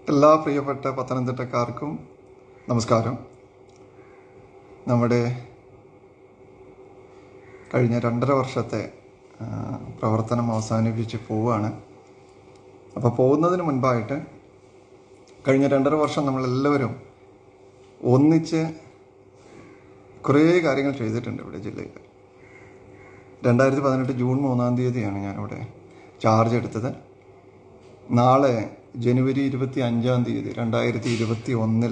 എല്ലാ പ്രിയപ്പെട്ട പത്തനംതിട്ടക്കാർക്കും നമസ്കാരം നമ്മുടെ കഴിഞ്ഞ രണ്ടര വർഷത്തെ ആ, പ്രവർത്തനം അവസാനിപ്പിച്ച് പോവുകയാണ് അപ്പോൾ പോകുന്നതിന് മുൻപായിട്ട് കഴിഞ്ഞ രണ്ടര വർഷം നമ്മളെല്ലാവരും ഒന്നിച്ച് കുറേ കാര്യങ്ങൾ ചെയ്തിട്ടുണ്ട് ഇവിടെ ജില്ലയിൽ രണ്ടായിരത്തി പതിനെട്ട് ജൂൺ മൂന്നാം തീയതിയാണ് ഞാനിവിടെ ചാർജ് എടുത്തത് നാളെ ജനുവരി ഇരുപത്തി അഞ്ചാം തീയതി രണ്ടായിരത്തി ഇരുപത്തി ഒന്നിൽ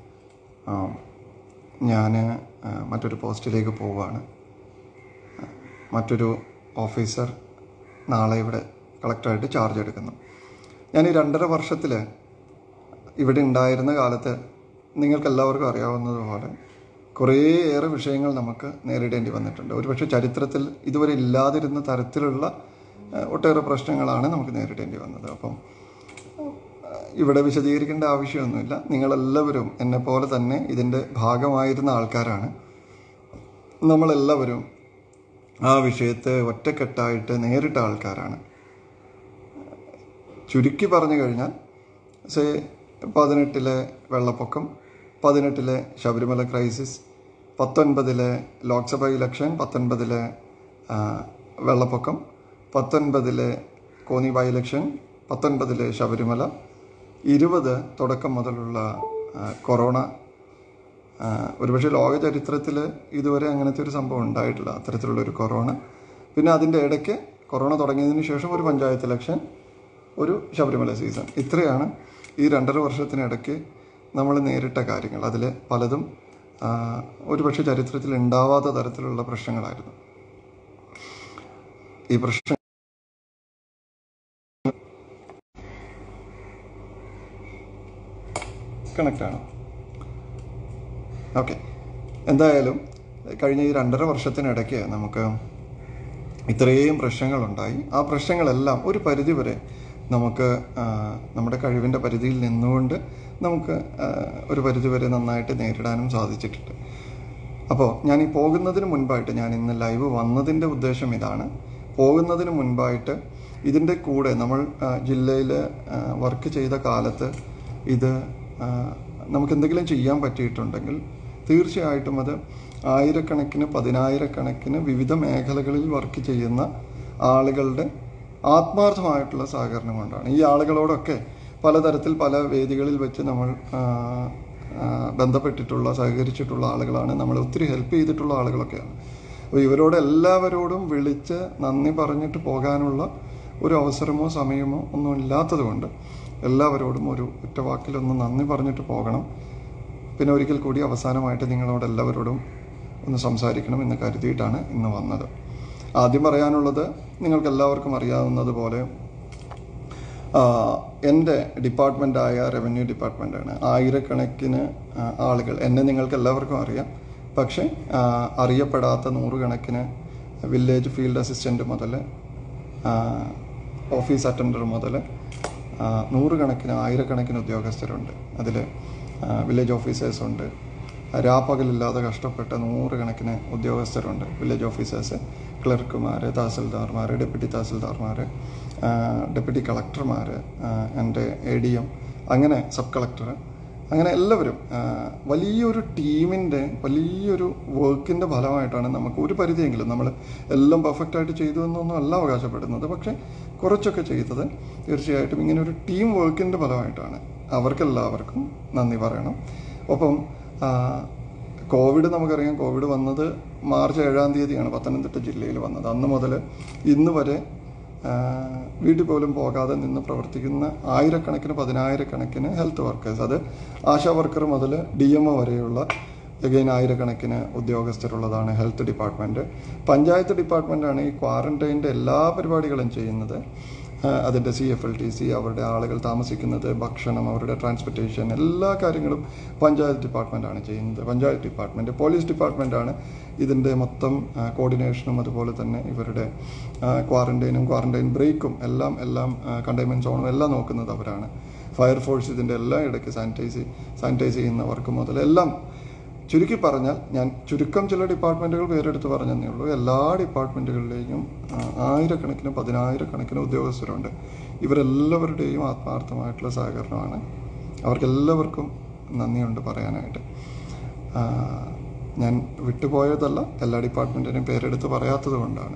ഞാൻ മറ്റൊരു പോസ്റ്റിലേക്ക് പോവുകയാണ് മറ്റൊരു ഓഫീസർ നാളെ ഇവിടെ കളക്ടറായിട്ട് ചാർജ് എടുക്കുന്നു ഞാൻ ഈ രണ്ടര വർഷത്തിൽ ഇവിടെ ഉണ്ടായിരുന്ന കാലത്ത് നിങ്ങൾക്ക് എല്ലാവർക്കും അറിയാവുന്നതുപോലെ കുറേയേറെ വിഷയങ്ങൾ നമുക്ക് നേരിടേണ്ടി വന്നിട്ടുണ്ട് ഒരുപക്ഷെ ചരിത്രത്തിൽ ഇതുവരെ ഇല്ലാതിരുന്ന തരത്തിലുള്ള ഏഹ്, ഒട്ടേറെ പ്രശ്നങ്ങളാണ് നമുക്ക് നേരിടേണ്ടി വന്നത് അപ്പം ഇവിടെ വിശദീകരിക്കേണ്ട ആവശ്യമൊന്നുമില്ല നിങ്ങളെല്ലാവരും എന്നെ പോലെ തന്നെ ഇതിൻ്റെ ഭാഗമായിരുന്ന ആൾക്കാരാണ് നമ്മളെല്ലാവരും ആ വിഷയത്തെ ഒറ്റക്കെട്ടായിട്ട് നേരിട്ട ആൾക്കാരാണ് ചുരുക്കി പറഞ്ഞു കഴിഞ്ഞാൽ സേ പതിനെട്ടിലെ വെള്ളപ്പൊക്കം പതിനെട്ടിലെ ശബരിമല ക്രൈസിസ് പത്തൊൻപതിലെ ലോക്സഭ ഇലക്ഷൻ പത്തൊൻപതിലെ ആ, വെള്ളപ്പൊക്കം പത്തൊൻപതിലെ കോന്നി ബൈ ഇലക്ഷൻ പത്തൊൻപതിലെ ശബരിമല ഇരുപത് തുടക്കം മുതലുള്ള ആ, കൊറോണ ആ, ഒരുപക്ഷെ ലോക ചരിത്രത്തിൽ ഇതുവരെ അങ്ങനത്തെ ഒരു സംഭവം ഉണ്ടായിട്ടില്ല അത്തരത്തിലുള്ള ഒരു കൊറോണ പിന്നെ അതിൻ്റെ ഇടയ്ക്ക് കൊറോണ തുടങ്ങിയതിന് ശേഷം ഒരു പഞ്ചായത്ത് ഇലക്ഷൻ ഒരു ശബരിമല സീസൺ ഇത്രയാണ് ഈ രണ്ടര വർഷത്തിനിടയ്ക്ക് നമ്മൾ നേരിട്ട കാര്യങ്ങൾ അതിൽ പലതും ആ, ഒരുപക്ഷെ ചരിത്രത്തിൽ ഉണ്ടാവാത്ത തരത്തിലുള്ള പ്രശ്നങ്ങളായിരുന്നു ഈ പ്രശ്നം കണക്റ്റാണ് ഓക്കെ എന്തായാലും കഴിഞ്ഞ ഈ രണ്ടര വർഷത്തിനിടയ്ക്ക് നമുക്ക് ഇത്രയും പ്രശ്നങ്ങളുണ്ടായി ആ പ്രശ്നങ്ങളെല്ലാം ഒരു പരിധി വരെ നമുക്ക് ആ, നമ്മുടെ കഴിവിൻ്റെ പരിധിയിൽ നിന്നുകൊണ്ട് നമുക്ക് ആ, ഒരു പരിധി വരെ നന്നായിട്ട് നേരിടാനും സാധിച്ചിട്ടുണ്ട് അപ്പോൾ ഞാൻ ഈ പോകുന്നതിന് മുൻപായിട്ട് ഞാൻ ഇന്ന് ലൈവ് വന്നതിൻ്റെ ഉദ്ദേശം ഇതാണ് പോകുന്നതിന് മുൻപായിട്ട് ഇതിൻ്റെ കൂടെ നമ്മൾ ജില്ലയിൽ വർക്ക് ചെയ്ത കാലത്ത് ഇത് ആ, നമുക്ക് എന്തെങ്കിലും ചെയ്യാൻ പറ്റിയിട്ടുണ്ടെങ്കിൽ തീർച്ചയായിട്ടും അത് ആയിരക്കണക്കിന് പതിനായിരക്കണക്കിന് വിവിധ മേഖലകളിൽ വർക്ക് ചെയ്യുന്ന ആളുകളുടെ ആത്മാർത്ഥമായിട്ടുള്ള സഹകരണം കൊണ്ടാണ് ഈ ആളുകളോടൊക്കെ പലതരത്തിൽ പല വേദികളിൽ വെച്ച് നമ്മൾ ആ, ആ, ബന്ധപ്പെട്ടിട്ടുള്ള സഹകരിച്ചിട്ടുള്ള ആളുകളാണ് നമ്മൾ ഒത്തിരി ഹെൽപ്പ് ചെയ്തിട്ടുള്ള ആളുകളൊക്കെയാണ് അപ്പോൾ ഇവരോട് എല്ലാവരോടും വിളിച്ച് നന്ദി പറഞ്ഞിട്ട് പോകാനുള്ള ഒരു അവസരമോ സമയമോ ഒന്നും ഇല്ലാത്തത് കൊണ്ട് എല്ലാവരോടും ഒരു ഒറ്റവാക്കിലൊന്ന് നന്ദി പറഞ്ഞിട്ട് പോകണം പിന്നെ ഒരിക്കൽ കൂടി അവസാനമായിട്ട് നിങ്ങളോട് എല്ലാവരോടും ഒന്ന് സംസാരിക്കണം എന്ന് കരുതിയിട്ടാണ് ഇന്ന് വന്നത് ആദ്യം പറയാനുള്ളത് നിങ്ങൾക്ക് എല്ലാവർക്കും അറിയാവുന്നതുപോലെ ആഹ് എൻ്റെ ഡിപ്പാർട്ട്മെൻറ്റായ റവന്യൂ ഡിപ്പാർട്ട്മെൻറ്റാണ് ആയിരക്കണക്കിന് ആഹ് ആളുകൾ എന്നെ നിങ്ങൾക്ക് എല്ലാവർക്കും അറിയാം പക്ഷേ ആഹ് അറിയപ്പെടാത്ത നൂറുകണക്കിന് വില്ലേജ് ഫീൽഡ് അസിസ്റ്റൻ്റ് മുതൽ ആഹ് ഓഫീസ് അറ്റൻഡർ മുതൽ ആഹ് നൂറുകണക്കിന് ആയിരക്കണക്കിന് ഉദ്യോഗസ്ഥരുണ്ട് അതിൽ വില്ലേജ് ഓഫീസേഴ്സ് ഉണ്ട് രാപ്പകലില്ലാതെ കഷ്ടപ്പെട്ട നൂറുകണക്കിന് ഉദ്യോഗസ്ഥരുണ്ട് വില്ലേജ് ഓഫീസേഴ്സ് ക്ലർക്കുമാർ തഹസിൽദാർമാർ ഡെപ്യൂട്ടി തഹസിൽദാർമാർ ഡെപ്യൂട്ടി കളക്ടർമാർ എൻ്റെ എ ഡി എം അങ്ങനെ സബ് കളക്ടർ അങ്ങനെ എല്ലാവരും ആ, വലിയൊരു ടീമിൻ്റെ വലിയൊരു വർക്കിൻ്റെ ഫലമായിട്ടാണ് നമുക്ക് ഒരു പരിധിയെങ്കിലും നമ്മൾ എല്ലാം പെർഫെക്റ്റ് ആയിട്ട് ചെയ്തു എന്നൊന്നും അല്ല അവകാശപ്പെടുന്നത് പക്ഷേ കുറച്ചൊക്കെ ചെയ്തത് തീർച്ചയായിട്ടും ഇങ്ങനെ ഒരു ടീം വർക്കിൻ്റെ ഫലമായിട്ടാണ് അവർക്കെല്ലാവർക്കും നന്ദി പറയണം ഒപ്പം ആ, കോവിഡ് നമുക്കറിയാം കോവിഡ് വന്നത് മാർച്ച് ഏഴാം തീയതിയാണ് പത്തനംതിട്ട ജില്ലയിൽ വന്നത് അന്ന് മുതൽ ഇന്ന് വരെ ആ, വീട്ടിൽ പോലും പോകാതെ നിന്ന് പ്രവർത്തിക്കുന്ന ആയിരക്കണക്കിന് പതിനായിരക്കണക്കിന് ഹെൽത്ത് വർക്കേഴ്സ് അത് ആശാ വർക്കർ മുതൽ ഡി എം ഒ വരെയുള്ള എഗെയിൻ ആയിരക്കണക്കിന് ഉദ്യോഗസ്ഥരുള്ളതാണ് ഹെൽത്ത് ഡിപ്പാർട്ട്മെൻറ്റ് പഞ്ചായത്ത് ഡിപ്പാർട്ട്മെൻറ്റാണ് ഈ ക്വാറന്റൈൻ്റെ എല്ലാ പരിപാടികളും ചെയ്യുന്നത് ആ, അതിൻ്റെ C F L T C അവരുടെ ആളുകൾ താമസിക്കുന്നത് ഭക്ഷണം അവരുടെ ട്രാൻസ്പോർട്ടേഷൻ എല്ലാ കാര്യങ്ങളും പഞ്ചായത്ത് ഡിപ്പാർട്ട്മെൻറ്റാണ് ചെയ്യുന്നത് പഞ്ചായത്ത് ഡിപ്പാർട്ട്മെൻറ്റ് പോലീസ് ഡിപ്പാർട്ട്മെൻറ്റാണ് ഇതിൻ്റെ മൊത്തം ആ, കോർഡിനേഷനും അതുപോലെ തന്നെ ഇവരുടെ ക്വാറന്റൈനും ക്വാറന്റൈൻ ബ്രേക്കും എല്ലാം എല്ലാം കണ്ടെയ്ൻമെൻറ്റ് സോണും എല്ലാം നോക്കുന്നത് അവരാണ് ഫയർഫോഴ്സ് ഇതിൻ്റെ എല്ലാ ഇടയ്ക്ക് സാനിറ്റൈസ് സാനിറ്റൈസ് ചെയ്യുന്ന വർക്ക് മുതൽ എല്ലാം ചുരുക്കി പറഞ്ഞാൽ ഞാൻ ചുരുക്കം ചില ഡിപ്പാർട്ട്മെൻറ്റുകൾ പേരെടുത്ത് പറഞ്ഞതേ ഉള്ളൂ എല്ലാ ഡിപ്പാർട്ട്മെൻറ്റുകളിലേക്കും ആ, ആയിരക്കണക്കിന് പതിനായിരക്കണക്കിന് ഉദ്യോഗസ്ഥരുണ്ട് ഇവരെല്ലാവരുടെയും ആത്മാർത്ഥമായിട്ടുള്ള സഹകരണമാണ് അവർക്കെല്ലാവർക്കും നന്ദിയുണ്ട് പറയാനായിട്ട് ആ, ഞാൻ വിട്ടുപോയതല്ല എല്ലാ ഡിപ്പാർട്ട്മെൻറ്റിനും പേരെടുത്ത് പറയാത്തത് കൊണ്ടാണ്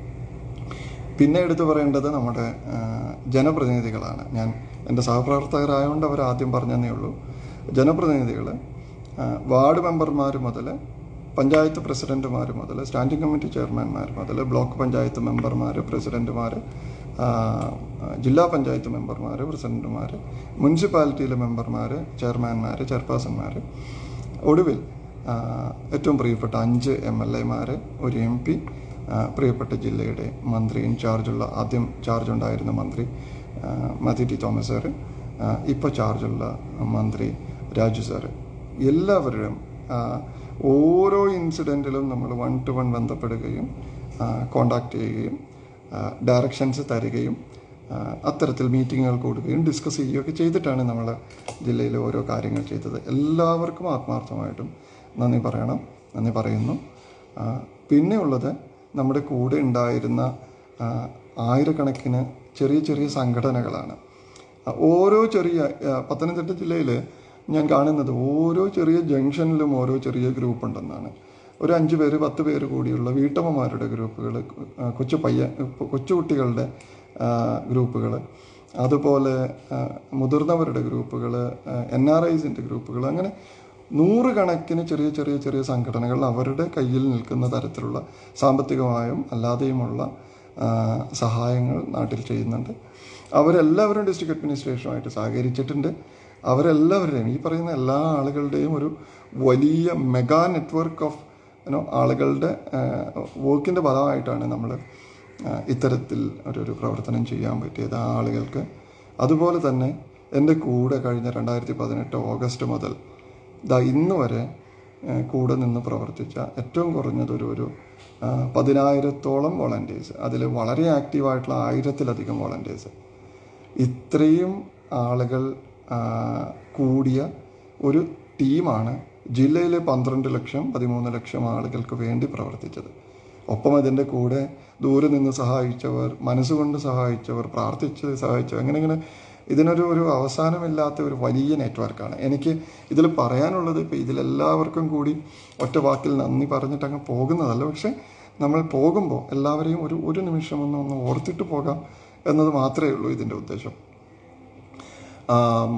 പിന്നെ എടുത്തു പറയേണ്ടത് നമ്മുടെ ആ, ജനപ്രതിനിധികളാണ് ഞാൻ എൻ്റെ സഹപ്രവർത്തകരായതുകൊണ്ട് അവർ ആദ്യം പറഞ്ഞതേ ഉള്ളൂ ജനപ്രതിനിധികൾ വാർഡ് മെമ്പർമാർ മുതൽ പഞ്ചായത്ത് പ്രസിഡന്റുമാർ മുതൽ സ്റ്റാൻഡിംഗ് കമ്മിറ്റി ചെയർമാൻമാർ മുതൽ ബ്ലോക്ക് പഞ്ചായത്ത് മെമ്പർമാർ പ്രസിഡന്റുമാർ ജില്ലാ പഞ്ചായത്ത് മെമ്പർമാർ പ്രസിഡന്റുമാർ മുനിസിപ്പാലിറ്റിയിലെ മെമ്പർമാർ ചെയർമാൻമാർ ചെയർപേഴ്സൺമാർ ഒടുവിൽ ആ, ഏറ്റവും പ്രിയപ്പെട്ട അഞ്ച് എം എൽ എമാർ ഒരു എം പി പ്രിയപ്പെട്ട ജില്ലയുടെ മന്ത്രി ഇൻചാർജുള്ള ആദ്യം ചാർജ് ഉണ്ടായിരുന്ന മന്ത്രി ആ, മാത്യു ടി തോമസ് സാറ് ഇപ്പോൾ ചാർജുള്ള മന്ത്രി രാജു സാറ് എല്ലാവരും ആ, ഓരോ ഇൻസിഡൻറ്റിലും നമ്മൾ വൺ ടു വൺ ബന്ധപ്പെടുകയും കോണ്ടാക്ട് ചെയ്യുകയും ഡയറക്ഷൻസ് തരികയും ആ, അത്തരത്തിൽ മീറ്റിങ്ങുകൾ കൂടുകയും ഡിസ്കസ് ചെയ്യുകയൊക്കെ ചെയ്തിട്ടാണ് നമ്മൾ ജില്ലയിലെ ഓരോ കാര്യങ്ങൾ ചെയ്തത് എല്ലാവർക്കും ആത്മാർത്ഥമായിട്ടും നന്ദി പറയണം നന്ദി പറയുന്നു ആ, പിന്നെ ഉള്ളത് നമ്മുടെ കൂടെ ഉണ്ടായിരുന്ന ആ, ആയിരക്കണക്കിന് ചെറിയ ചെറിയ സംഘടനകളാണ് ആ, ഓരോ ചെറിയ ആ, പത്തനംതിട്ട ജില്ലയിൽ ഞാൻ കാണുന്നത് ഓരോ ചെറിയ ജംഗ്ഷനിലും ഓരോ ചെറിയ ഗ്രൂപ്പ് ഉണ്ടെന്നാണ് ഒരു അഞ്ച് പേര് പത്ത് പേര് കൂടിയുള്ള വീട്ടമ്മമാരുടെ ഗ്രൂപ്പുകൾ കൊച്ചു പയ്യ കൊച്ചുകുട്ടികളുടെ ഗ്രൂപ്പുകൾ അതുപോലെ ആ, മുതിർന്നവരുടെ ഗ്രൂപ്പുകൾ എൻ ആർ ഐസിൻ്റെ ഗ്രൂപ്പുകൾ അങ്ങനെ നൂറുകണക്കിന് ചെറിയ ചെറിയ ചെറിയ സംഘടനകൾ അവരുടെ കയ്യിൽ നിൽക്കുന്ന തരത്തിലുള്ള സാമ്പത്തികമായും അല്ലാതെയുമുള്ള ആ, സഹായങ്ങൾ നാട്ടിൽ ചെയ്യുന്നുണ്ട് അവരെല്ലാവരും ഡിസ്ട്രിക്ട് അഡ്മിനിസ്ട്രേഷനുമായിട്ട് സഹകരിച്ചിട്ടുണ്ട് അവരെല്ലാവരുടെയും ഈ പറയുന്ന എല്ലാ ആളുകളുടെയും ഒരു വലിയ മെഗാ നെറ്റ്വർക്ക് ഓഫ് യുനോ ആളുകളുടെ വർക്കിൻ്റെ ഫലമായിട്ടാണ് നമ്മൾ ഇത്തരത്തിൽ ഒരു ഒരു പ്രവർത്തനം ചെയ്യാൻ പറ്റിയത് ആ ആളുകൾക്ക് അതുപോലെ തന്നെ എൻ്റെ കൂടെ കഴിഞ്ഞ രണ്ടായിരത്തി പതിനെട്ട് ഓഗസ്റ്റ് മുതൽ ദാ ഇന്ന് വരെ ആ, കൂടെ നിന്ന് പ്രവർത്തിച്ച ഏറ്റവും കുറഞ്ഞത് ഒരു ഒരു ആ, പതിനായിരത്തോളം വോളണ്ടിയേഴ്സ് അതിൽ വളരെ ആക്റ്റീവായിട്ടുള്ള ആയിരത്തിലധികം വോളണ്ടിയേഴ്സ് ഇത്രയും ആളുകൾ ആ, കൂടിയ ഒരു ടീമാണ് ജില്ലയിലെ പന്ത്രണ്ട് ലക്ഷം പതിമൂന്ന് ലക്ഷം ആളുകൾക്ക് വേണ്ടി പ്രവർത്തിച്ചത് ഒപ്പം അതിൻ്റെ കൂടെ ദൂരെ നിന്ന് സഹായിച്ചവർ മനസ്സുകൊണ്ട് സഹായിച്ചവർ പ്രാർത്ഥിച്ച് സഹായിച്ചവർ അങ്ങനെ ഇങ്ങനെ ഇതിനൊരു ഒരു അവസാനമില്ലാത്ത ഒരു വലിയ നെറ്റ്വർക്കാണ് എനിക്ക് ഇതിൽ പറയാനുള്ളത് ഇപ്പോൾ ഇതിലെല്ലാവർക്കും കൂടി ഒറ്റ വാക്കിൽ നന്ദി പറഞ്ഞിട്ട് അങ്ങ് പോകുന്നതല്ല പക്ഷേ നമ്മൾ പോകുമ്പോൾ എല്ലാവരെയും ഒരു ഒരു നിമിഷം ഒന്ന് ഒന്ന് ഓർത്തിട്ട് പോകാം എന്നത് മാത്രമേ ഉള്ളൂ ഇതിൻ്റെ ഉദ്ദേശം ആം,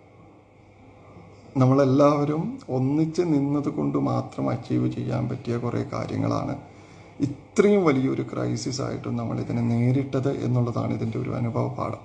നമ്മളെല്ലാവരും ഒന്നിച്ച് നിന്നത് കൊണ്ട് മാത്രം അച്ചീവ് ചെയ്യാൻ പറ്റിയ കുറേ കാര്യങ്ങളാണ് ഇത്രയും വലിയൊരു ക്രൈസിസ് ആയിട്ടും നമ്മൾ ഇതിനെ നേരിട്ടത് എന്നുള്ളതാണ് ഇതിൻ്റെ ഒരു അനുഭവ പാഠം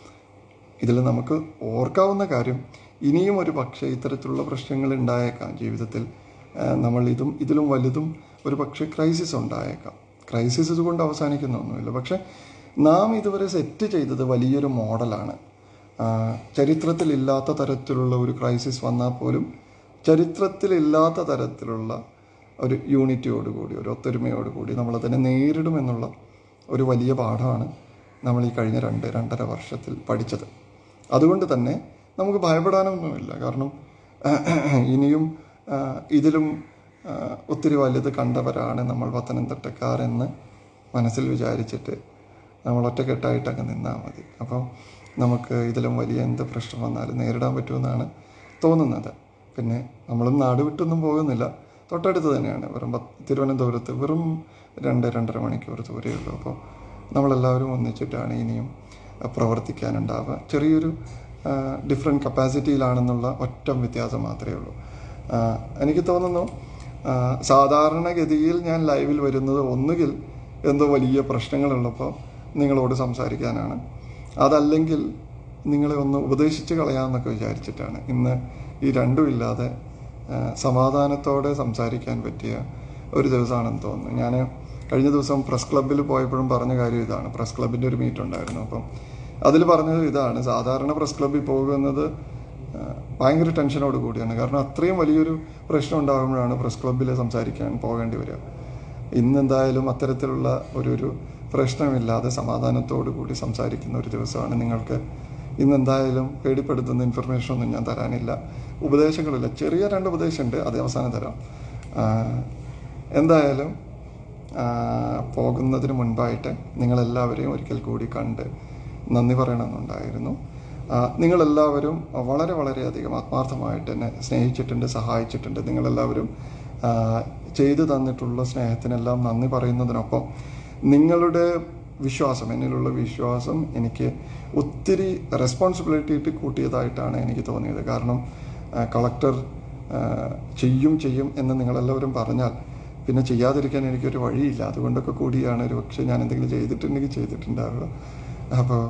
ഇതിൽ നമുക്ക് ഓർക്കാവുന്ന കാര്യം ഇനിയും ഒരു പക്ഷേ ഇത്തരത്തിലുള്ള പ്രശ്നങ്ങൾ ഉണ്ടായേക്കാം ജീവിതത്തിൽ ആ, നമ്മൾ ഇതും ഇതിലും വലുതും ഒരു പക്ഷേ ക്രൈസിസ് ഉണ്ടായേക്കാം ക്രൈസിസ് ഇതുകൊണ്ട് അവസാനിക്കുന്നൊന്നുമില്ല പക്ഷേ നാം ഇതുവരെ സെറ്റ് ചെയ്തത് വലിയൊരു മോഡലാണ് ആ, ചരിത്രത്തിലില്ലാത്ത തരത്തിലുള്ള ഒരു ക്രൈസിസ് വന്നാൽ പോലും ചരിത്രത്തിലില്ലാത്ത തരത്തിലുള്ള ഒരു യൂണിറ്റിയോടുകൂടി ഒരു ഒത്തൊരുമയോടുകൂടി നമ്മളതിനെ നേരിടുമെന്നുള്ള ഒരു വലിയ പാഠമാണ് നമ്മൾ ഈ കഴിഞ്ഞ രണ്ട് രണ്ടര വർഷത്തിൽ പഠിച്ചത് അതുകൊണ്ട് തന്നെ നമുക്ക് ഭയപ്പെടാനൊന്നുമില്ല കാരണം ഇനിയും ആ, ഇതിലും ആ, ഒത്തിരി വലുത് കണ്ടവരാണ് നമ്മൾ പത്തനംതിട്ടക്കാരെന്ന് മനസ്സിൽ വിചാരിച്ചിട്ട് നമ്മൾ ഒറ്റക്കെട്ടായിട്ട് അങ്ങ് നിന്നാൽ മതി അപ്പം നമുക്ക് ഇതിലും വലിയ എന്ത് പ്രശ്നം വന്നാലും നേരിടാൻ പറ്റുമെന്നാണ് തോന്നുന്നത് പിന്നെ നമ്മളും നാട് വിട്ടൊന്നും പോകുന്നില്ല തൊട്ടടുത്ത് തന്നെയാണ് വെറും പത്ത് തിരുവനന്തപുരത്ത് വെറും രണ്ട് രണ്ടര മണിക്കൂർ ദൂരേ ഉള്ളൂ അപ്പോൾ നമ്മളെല്ലാവരും ഒന്നിച്ചിട്ടാണ് ഇനിയും അഹ്, പ്രവർത്തിക്കാനുണ്ടാവുക ചെറിയൊരു ഡിഫറെൻറ്റ് കപ്പാസിറ്റിയിലാണെന്നുള്ള ഒറ്റ വ്യത്യാസം മാത്രമേ ഉള്ളൂ ആ, എനിക്ക് തോന്നുന്നു ആ, സാധാരണഗതിയിൽ ഞാൻ ലൈവിൽ വരുന്നത് ഒന്നുകിൽ എന്തോ വലിയ പ്രശ്നങ്ങളുള്ളപ്പോൾ നിങ്ങളോട് സംസാരിക്കാനാണ് അതല്ലെങ്കിൽ നിങ്ങളെ ഒന്ന് ഉപദേശിച്ച് കളയാമെന്നൊക്കെ വിചാരിച്ചിട്ടാണ് ഇന്ന് ഈ രണ്ടും ഇല്ലാതെ ആ, സമാധാനത്തോടെ സംസാരിക്കാൻ പറ്റിയ ഒരു ദിവസമാണെന്ന് തോന്നുന്നു ഞാൻ കഴിഞ്ഞ ദിവസം പ്രസ് ക്ലബ്ബിൽ പോയപ്പോഴും പറഞ്ഞ കാര്യം ഇതാണ് പ്രസ് ക്ലബിൻ്റെ ഒരു മീറ്റ് ഉണ്ടായിരുന്നു അപ്പം അതിൽ പറഞ്ഞത് ഇതാണ് സാധാരണ പ്രസ് ക്ലബ്ബിൽ പോകുന്നത് ആ, ഭയങ്കര ടെൻഷനോട് കൂടിയാണ് കാരണം അത്രയും വലിയൊരു പ്രശ്നം ഉണ്ടാകുമ്പോഴാണ് പ്രസ് ക്ലബ്ബിൽ സംസാരിക്കാൻ പോകേണ്ടി വരിക ഇന്ന് എന്തായാലും അത്തരത്തിലുള്ള ഒരു ഒരു പ്രശ്നമില്ലാതെ സമാധാനത്തോടു കൂടി സംസാരിക്കുന്ന ഒരു ദിവസമാണ് നിങ്ങൾക്ക് ഇന്ന് എന്തായാലും പേടിപ്പെടുത്തുന്ന ഇൻഫർമേഷൻ ഒന്നും ഞാൻ തരാനില്ല ഉപദേശങ്ങളില്ല ചെറിയ രണ്ട് ഉപദേശമുണ്ട് അത് അവസാനം തരാം ആ, എന്തായാലും ആ, പോകുന്നതിന് മുൻപായിട്ട് നിങ്ങളെല്ലാവരെയും ഒരിക്കൽ കൂടി കണ്ട് നന്ദി പറയണമെന്നുണ്ടായിരുന്നു ആ, നിങ്ങളെല്ലാവരും വളരെ വളരെയധികം ആത്മാർത്ഥമായിട്ട് എന്നെ സ്നേഹിച്ചിട്ടുണ്ട് സഹായിച്ചിട്ടുണ്ട് നിങ്ങളെല്ലാവരും ആ, ചെയ്തു തന്നിട്ടുള്ള സ്നേഹത്തിനെല്ലാം നന്ദി പറയുന്നതിനൊപ്പം നിങ്ങളുടെ വിശ്വാസം എന്നിലുള്ള വിശ്വാസം എനിക്ക് ഒത്തിരി റെസ്പോൺസിബിലിറ്റി ഇട്ട് കൂട്ടിയതായിട്ടാണ് എനിക്ക് തോന്നിയത് കാരണം ആ, കളക്ടർ ആ, ചെയ്യും ചെയ്യും എന്ന് നിങ്ങളെല്ലാവരും പറഞ്ഞാൽ പിന്നെ ചെയ്യാതിരിക്കാൻ എനിക്കൊരു വഴിയില്ല അതുകൊണ്ടൊക്കെ കൂടിയാണ് ഒരു പക്ഷേ ഞാൻ എന്തെങ്കിലും ചെയ്തിട്ടുണ്ടെങ്കിൽ ചെയ്തിട്ടുണ്ടാവുക അപ്പോൾ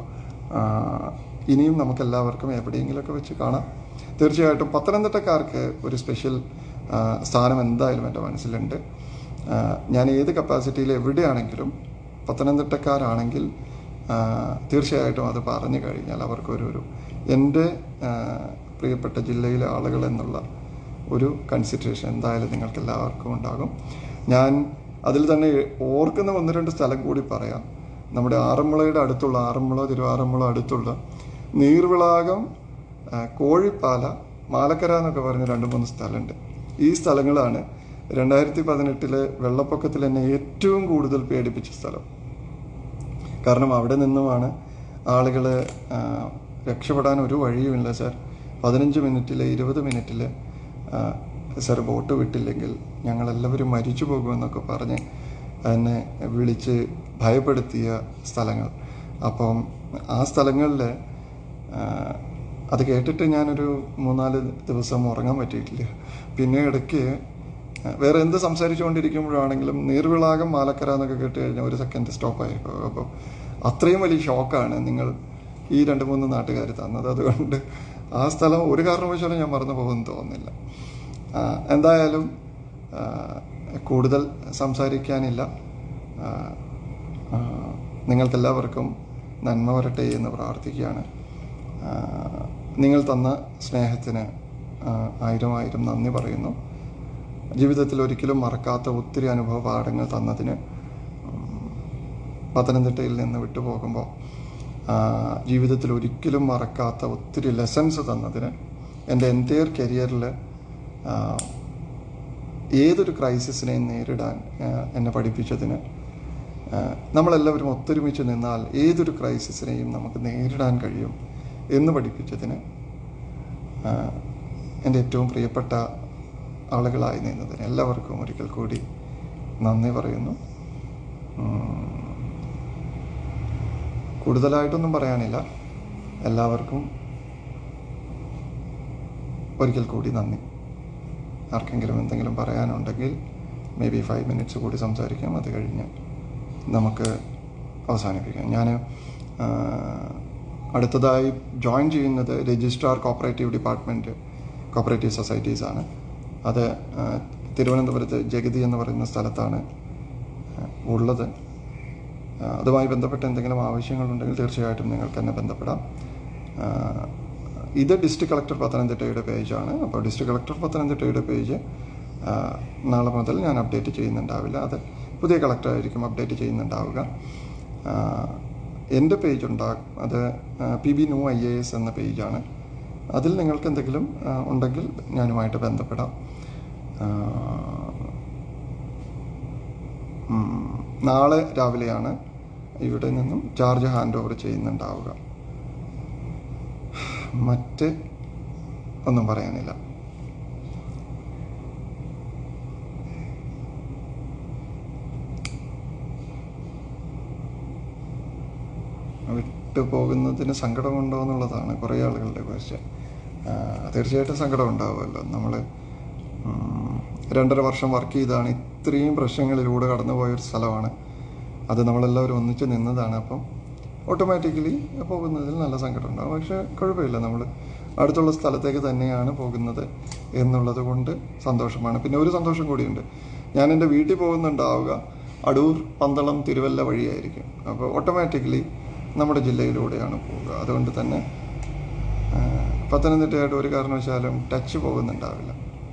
ഇനിയും നമുക്കെല്ലാവർക്കും എവിടെയെങ്കിലുമൊക്കെ വെച്ച് കാണാം തീർച്ചയായിട്ടും പത്തനംതിട്ടക്കാർക്ക് ഒരു സ്പെഷ്യൽ ആ, സ്ഥാനം എന്തായാലും എൻ്റെ മനസ്സിലുണ്ട് ആ, ഞാൻ ഏത് കപ്പാസിറ്റിയിൽ എവിടെയാണെങ്കിലും പത്തനംതിട്ടക്കാരാണെങ്കിൽ ആ, തീർച്ചയായിട്ടും അത് പറഞ്ഞു കഴിഞ്ഞാൽ അവർക്കൊരു ഒരു എൻ്റെ ആ, പ്രിയപ്പെട്ട ജില്ലയിലെ ആളുകൾ എന്നുള്ള ഒരു കൺസിഡറേഷൻ എന്തായാലും നിങ്ങൾക്ക് എല്ലാവർക്കും ഉണ്ടാകും ഞാൻ അതിൽ തന്നെ ഓർക്കുന്ന ഒന്ന് രണ്ട് സ്ഥലം കൂടി പറയാം നമ്മുടെ ആറന്മുളയുടെ അടുത്തുള്ള ആറന്മുള തിരുവാറന്മുള അടുത്തുള്ള നീർവിളാകം ആ, കോഴിപ്പാല മാലക്കര എന്നൊക്കെ പറഞ്ഞ രണ്ട് മൂന്ന് സ്ഥലമുണ്ട് ഈ സ്ഥലങ്ങളാണ് രണ്ടായിരത്തി പതിനെട്ടിലെ വെള്ളപ്പൊക്കത്തിൽ എന്നെ ഏറ്റവും കൂടുതൽ പേടിപ്പിച്ച സ്ഥലം കാരണം അവിടെ നിന്നുമാണ് ആളുകൾ രക്ഷപ്പെടാൻ ഒരു വഴിയുമില്ല സാർ പതിനഞ്ച് മിനിറ്റിൽ ഇരുപത് മിനിറ്റിൽ സാർ ബോട്ട് വിട്ടില്ലെങ്കിൽ ഞങ്ങളെല്ലാവരും മരിച്ചു പോകുമെന്നൊക്കെ പറഞ്ഞ് എന്നെ വിളിച്ച് ഭയപ്പെടുത്തിയ സ്ഥലങ്ങൾ അപ്പം ആ സ്ഥലങ്ങളിൽ അത് കേട്ടിട്ട് ഞാനൊരു മൂന്നാല് ദിവസം ഉറങ്ങാൻ പറ്റിയിട്ടില്ല പിന്നെ ഇടയ്ക്ക് വേറെ എന്ത് സംസാരിച്ചുകൊണ്ടിരിക്കുമ്പോഴാണെങ്കിലും നീർവിളാകം മാലക്കര എന്നൊക്കെ കേട്ട് കഴിഞ്ഞാൽ ഒരു സെക്കൻഡ് സ്റ്റോപ്പായി അപ്പോൾ അത്രയും വലിയ ഷോക്കാണ് നിങ്ങൾ ഈ രണ്ട് മൂന്ന് നാട്ടുകാർ തന്നത് അതുകൊണ്ട് ആ സ്ഥലം ഒരു കാരണവശാലും ഞാൻ മറന്നു പോകുമെന്ന് തോന്നുന്നില്ല ആ, എന്തായാലും ആ, കൂടുതൽ സംസാരിക്കാനില്ല ആ, ആ, നിങ്ങൾക്കെല്ലാവർക്കും നന്മ വരട്ടെ എന്ന് പ്രാർത്ഥിക്കുകയാണ് ആ, നിങ്ങൾ തന്ന സ്നേഹത്തിന് ആ, ആയിരം ആയിരം നന്ദി പറയുന്നു ജീവിതത്തിൽ ഒരിക്കലും മറക്കാത്ത ഒത്തിരി അനുഭവ പാഠങ്ങൾ തന്നതിന് ഉം, പത്തനംതിട്ടയിൽ നിന്ന് വിട്ടുപോകുമ്പോൾ ആ, ജീവിതത്തിൽ ഒരിക്കലും മറക്കാത്ത ഒത്തിരി ലെസൺസ് തന്നതിന് എൻ്റെ എൻറ്റയർ കരിയറിൽ ഏതൊരു ക്രൈസിസിനെയും നേരിടാൻ ആ, എന്നെ പഠിപ്പിച്ചതിന് ആ, നമ്മളെല്ലാവരും ഒത്തൊരുമിച്ച് നിന്നാൽ ഏതൊരു ക്രൈസിസിനെയും നമുക്ക് നേരിടാൻ കഴിയും എന്ന് പഠിപ്പിച്ചതിന് ആ, എൻ്റെ ഏറ്റവും പ്രിയപ്പെട്ട ആളുകളായി നിന്നതിന് എല്ലാവർക്കും ഒരിക്കൽ കൂടി നന്ദി പറയുന്നു ഉം. കൂടുതലായിട്ടൊന്നും പറയാനില്ല എല്ലാവർക്കും ഒരിക്കൽ കൂടി നന്ദി ആർക്കെങ്കിലും എന്തെങ്കിലും പറയാനുണ്ടെങ്കിൽ മേ ബി ഫൈവ് മിനിറ്റ്സ് കൂടി സംസാരിക്കാം അത് കഴിഞ്ഞ് നമുക്ക് അവസാനിപ്പിക്കാം ഞാൻ അടുത്തതായി ജോയിൻ ചെയ്യുന്നത് registrar cooperative department cooperative societies ആണ് അത് ആ, തിരുവനന്തപുരത്ത് ജഗതി എന്ന് പറയുന്ന സ്ഥലത്താണ് ആ, ഉള്ളത് ആ, അതുമായി ബന്ധപ്പെട്ട എന്തെങ്കിലും ആവശ്യങ്ങളുണ്ടെങ്കിൽ തീർച്ചയായിട്ടും നിങ്ങൾക്ക് എന്നെ ബന്ധപ്പെടാം ആ, ഇത് ഡിസ്ട്രിക്ട് കളക്ടർ പത്തനംതിട്ടയുടെ പേജാണ് അപ്പോൾ ഡിസ്ട്രിക്ട് കളക്ടർ പത്തനംതിട്ടയുടെ പേജ് ആ, നാളെ മുതൽ ഞാൻ അപ്ഡേറ്റ് ചെയ്യുന്നുണ്ടാവില്ല അത് പുതിയ കളക്ടർ ആയിരിക്കും അപ്ഡേറ്റ് ചെയ്യുന്നുണ്ടാവുക ആ, എൻ്റെ പേജ് ഉണ്ടാകും അത് P B no I A S എന്ന പേജാണ് അതിൽ നിങ്ങൾക്ക് എന്തെങ്കിലും ആ, ഉണ്ടെങ്കിൽ ഞാനുമായിട്ട് ബന്ധപ്പെടാം ആ, ഉം, നാളെ രാവിലെയാണ് ഇവിടെ നിന്നും ചാർജ് ഹാൻഡ് ഓവർ ചെയ്യുന്നുണ്ടാവുക മറ്റ് ഒന്നും പറയാനില്ല വിട്ടു പോകുന്നതിന് സങ്കടമുണ്ടോ എന്നുള്ളതാണ് കുറേ ആളുകളുടെ ക്വസ്റ്റ്യൻ തീർച്ചയായിട്ടും സങ്കടം ഉണ്ടാവുമല്ലോ നമ്മൾ രണ്ടര വർഷം വർക്ക് ചെയ്താണ് ഇത്രയും പ്രശ്നങ്ങളിലൂടെ കടന്നുപോയ ഒരു സ്ഥലമാണ് അത് നമ്മളെല്ലാവരും ഒന്നിച്ച് നിന്നതാണ് അപ്പം ഓട്ടോമാറ്റിക്കലി പോകുന്നതിൽ നല്ല സങ്കടം ഉണ്ടാവും പക്ഷേ കുഴപ്പമില്ല നമ്മൾ അടുത്തുള്ള സ്ഥലത്തേക്ക് തന്നെയാണ് പോകുന്നത് എന്നുള്ളത് കൊണ്ട് സന്തോഷമാണ് പിന്നെ ഒരു സന്തോഷം കൂടിയുണ്ട് ഞാൻ എൻ്റെ വീട്ടിൽ പോകുന്നുണ്ടാവുക അടൂർ പന്തളം തിരുവല്ല വഴിയായിരിക്കും അപ്പോൾ ഓട്ടോമാറ്റിക്കലി നമ്മുടെ ജില്ലയിലൂടെയാണ് പോവുക അതുകൊണ്ട് തന്നെ ആ, പത്തനംതിട്ടയായിട്ട് ഒരു കാരണവശാലും ടച്ച് പോകുന്നുണ്ടാവില്ല